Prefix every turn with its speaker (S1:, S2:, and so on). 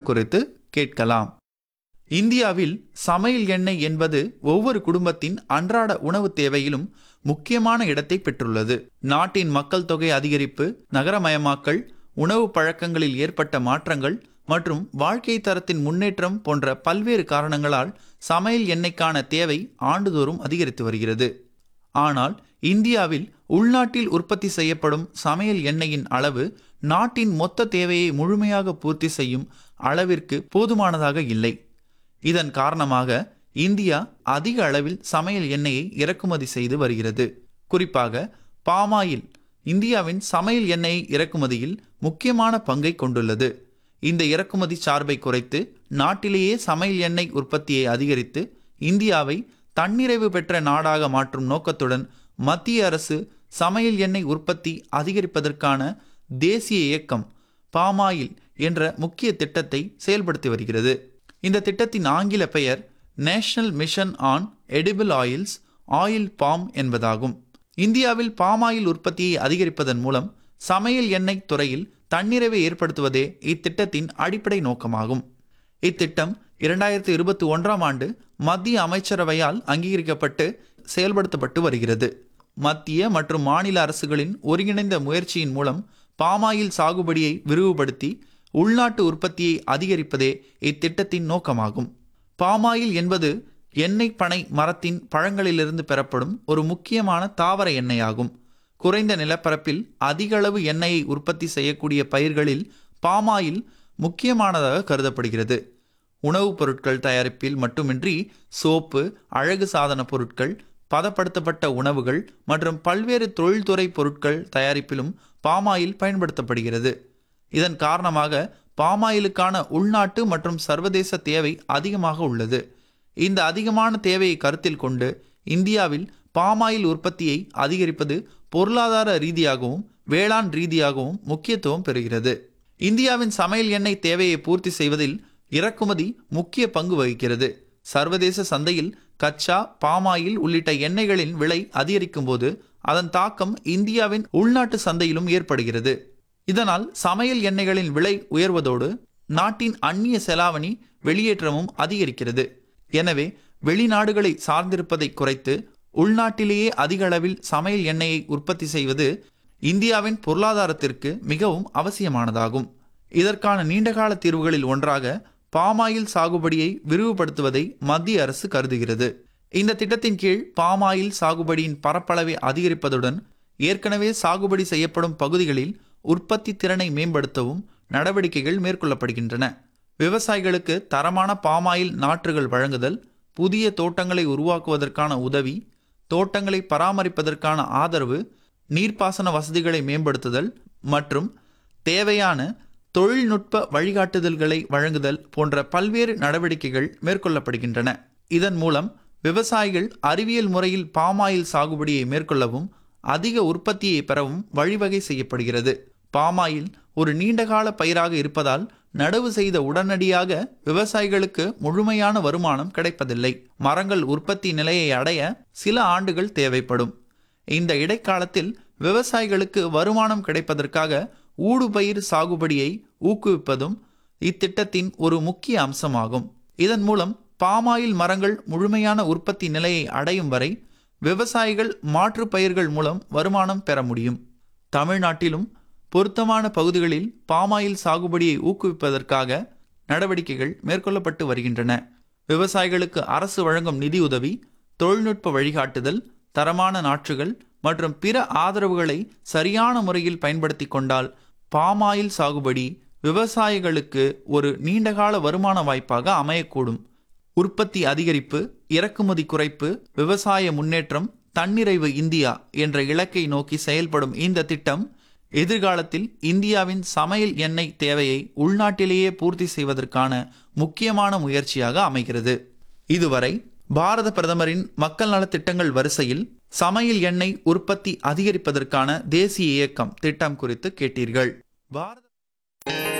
S1: குறித்து கேட்கலாம் இந்தியாவில் சமையல் எண்ணெய் என்பது ஒவ்வொரு குடும்பத்தின் அன்றாட உணவு தேவையிலும் முக்கியமான இடத்தை பெற்றுள்ளது நாட்டின் மக்கள் தொகை அதிகரிப்பு நகரமயமாக்கல் உணவு பழக்கங்களில் ஏற்பட்ட மாற்றங்கள் மற்றும் வாழ்க்கை தரத்தின் முன்னேற்றம் போன்ற பல்வேறு காரணங்களால் சமையல் எண்ணெய்க்கான தேவை ஆண்டுதோறும் அதிகரித்து வருகிறது ஆனால் இந்தியாவில் உள்நாட்டில் உற்பத்தி செய்யப்படும் சமையல் எண்ணெயின் அளவு நாட்டின் மொத்த தேவையை முழுமையாக பூர்த்தி செய்யும் அளவிற்கு போதுமானதாக இல்லை இதன் காரணமாக இந்தியா அதிக அளவில் சமையல் எண்ணெயை இறக்குமதி செய்து வருகிறது குறிப்பாக பாமாயில் இந்தியாவின் சமையல் எண்ணெய் இறக்குமதியில் முக்கியமான பங்கை கொண்டுள்ளது இந்த இறக்குமதி சார்பை குறைத்து நாட்டிலேயே சமையல் எண்ணெய் உற்பத்தியை அதிகரித்து இந்தியாவை தன்னிறைவு பெற்ற நாடாக மாற்றும் நோக்கத்துடன் மத்திய அரசு சமையல் எண்ணெய் உற்பத்தி அதிகரிப்பதற்கான தேசிய இயக்கம் பாமாயில் என்ற முக்கிய திட்டத்தை செயல்படுத்தி வருகிறது இந்த திட்டத்தின் ஆங்கில பெயர் national mission on edible oils oil palm என்பதாகும் இந்தியாவில் பாமாயில் உற்பத்தியை அதிகரிப்பதன் மூலம் சமையல் எண்ணெய் துறையில் தன்னிறைவை ஏற்படுத்துவதே இத்திட்டத்தின் அடிப்படை நோக்கமாகும் இத்திட்டம் இரண்டாயிரத்தி இருபத்தி ஒன்றாம் ஆண்டு மத்திய அமைச்சரவையால் அங்கீகரிக்கப்பட்டு செயல்படுத்தப்பட்டு வருகிறது மத்திய மற்றும் மாநில அரசுகளின் ஒருங்கிணைந்த முயற்சியின் மூலம் பாமாயில் சாகுபடியை விரிவுபடுத்தி உள்நாட்டு உற்பத்தியை அதிகரிப்பதே இத்திட்டத்தின் நோக்கமாகும் பாமாயில் என்பது எண்ணெய் பனை மரத்தின் பழங்களிலிருந்து பெறப்படும் ஒரு முக்கியமான தாவர எண்ணெயாகும் குறைந்த நிலப்பரப்பில் அதிக அளவு எண்ணெயை உற்பத்தி செய்யக்கூடிய பயிர்களில் பாமாயில் முக்கியமானதாக கருதப்படுகிறது உணவுப் பொருட்கள் தயாரிப்பில் மட்டுமின்றி சோப்பு அழகு சாதன பொருட்கள் பதப்படுத்தப்பட்ட உணவுகள் மற்றும் பல்வேறு தொழில்துறை பொருட்கள் தயாரிப்பிலும் பாமாயில் பயன்படுத்தப்படுகிறது இதன் காரணமாக பாமாயிலுக்கான உள்நாட்டு மற்றும் சர்வதேச தேவை அதிகமாக உள்ளது இந்த அதிகமான தேவையை கருத்தில் கொண்டு இந்தியாவில் பாமாயில் உற்பத்தியை அதிகரிப்பது பொருளாதார ரீதியாகவும் வேளாண் ரீதியாகவும் முக்கியத்துவம் பெறுகிறது இந்தியாவின் சமையல் எண்ணெய் தேவையை பூர்த்தி செய்வதில் இறக்குமதி முக்கிய பங்கு வகிக்கிறது சர்வதேச சந்தையில் கச்சா பாமாயில் உள்ளிட்ட எண்ணெய்களின் விலை அதிகரிக்கும் போது அதன் தாக்கம் இந்தியாவின் உள்நாட்டு சந்தையிலும் ஏற்படுகிறது இதனால் சமையல் எண்ணெய்களின் விலை உயர்வதோடு நாட்டின் அந்நிய செலாவணி வெளியேற்றமும் அதிகரிக்கிறது எனவே வெளிநாடுகளை சார்ந்திருப்பதை குறைத்து உள்நாட்டிலேயே அதிக அளவில் சமையல் எண்ணெயை உற்பத்தி செய்வது இந்தியாவின் பொருளாதாரத்திற்கு மிகவும் அவசியமானதாகும் இதற்கான நீண்டகால தீர்வுகளில் ஒன்றாக பாமாயில் சாகுபடியை விரிவுபடுத்துவதை மத்திய அரசு கருதுகிறது இந்த திட்டத்தின் கீழ் பாமாயில் சாகுபடியின் பரப்பளவை அதிகரிப்பதுடன் ஏற்கனவே சாகுபடி செய்யப்படும் பகுதிகளில் உற்பத்தி திறனை மேம்படுத்தவும் நடவடிக்கைகள் மேற்கொள்ளப்படுகின்றன விவசாயிகளுக்கு தரமான பாமாயில் நாற்றுகள் வழங்குதல் புதிய தோட்டங்களை உருவாக்குவதற்கான உதவி தோட்டங்களை பராமரிப்பதற்கான ஆதரவு நீர்ப்பாசன வசதிகளை மேம்படுத்துதல் மற்றும் தேவையான தொழில்நுட்ப வழிகாட்டுதல்களை வழங்குதல் போன்ற பல்வேறு நடவடிக்கைகள் மேற்கொள்ளப்படுகின்றன இதன் மூலம் விவசாயிகள் அறிவியல் முறையில் பாமாயில் சாகுபடியை மேற்கொள்ளவும் அதிக உற்பத்தியை பெறவும் வழிவகை செய்யப்படுகிறது பாமாயில் ஒரு நீண்டகால பயிராக இருப்பதால் நடவு செய்த உடனடியாக விவசாயிகளுக்கு முழுமையான வருமானம் கிடைப்பதில்லை மரங்கள் உற்பத்தி நிலையை அடைய சில ஆண்டுகள் தேவைப்படும் இந்த இடைக்காலத்தில் விவசாயிகளுக்கு வருமானம் கிடைப்பதற்காக ஊடுபயிர் சாகுபடியை ஊக்குவிப்பதும் இத்திட்டத்தின் ஒரு முக்கிய அம்சமாகும் இதன் மூலம் பாமாயில் மரங்கள் முழுமையான உற்பத்தி நிலையை அடையும் வரை விவசாயிகள் மாற்று பயிர்கள் மூலம் வருமானம் பெற முடியும் தமிழ்நாட்டிலும் பொருத்தமான பகுதிகளில் பாமாயில் சாகுபடியை ஊக்குவிப்பதற்காக நடவடிக்கைகள் மேற்கொள்ளப்பட்டு வருகின்றன விவசாயிகளுக்கு அரசு வழங்கும் நிதியுதவி தொழில்நுட்ப வழிகாட்டுதல் தரமான நாற்றுகள் மற்றும் பிற ஆதரவுகளை சரியான முறையில் பயன்படுத்தி கொண்டால் பாமாயில் சாகுபடி விவசாயிகளுக்கு ஒரு நீண்டகால வருமான வாய்ப்பாக அமையக்கூடும் உற்பத்தி அதிகரிப்பு இறக்குமதி குறைப்பு விவசாய முன்னேற்றம் தன்னிறைவு இந்தியா என்ற இலக்கை நோக்கி செயல்படும் இந்த திட்டம் எதிர்காலத்தில் இந்தியாவின் சமையல் எண்ணெய் தேவையை உள்நாட்டிலேயே பூர்த்தி செய்வதற்கான முக்கியமான முயற்சியாக அமைகிறது இதுவரை பாரத பிரதமரின் மக்கள் நலத் திட்டங்கள் வரிசையில் சமையல் எண்ணெய் உற்பத்தி அதிகரிப்பதற்கான தேசிய இயக்கம் திட்டம் குறித்து கேட்டீர்கள் பாரத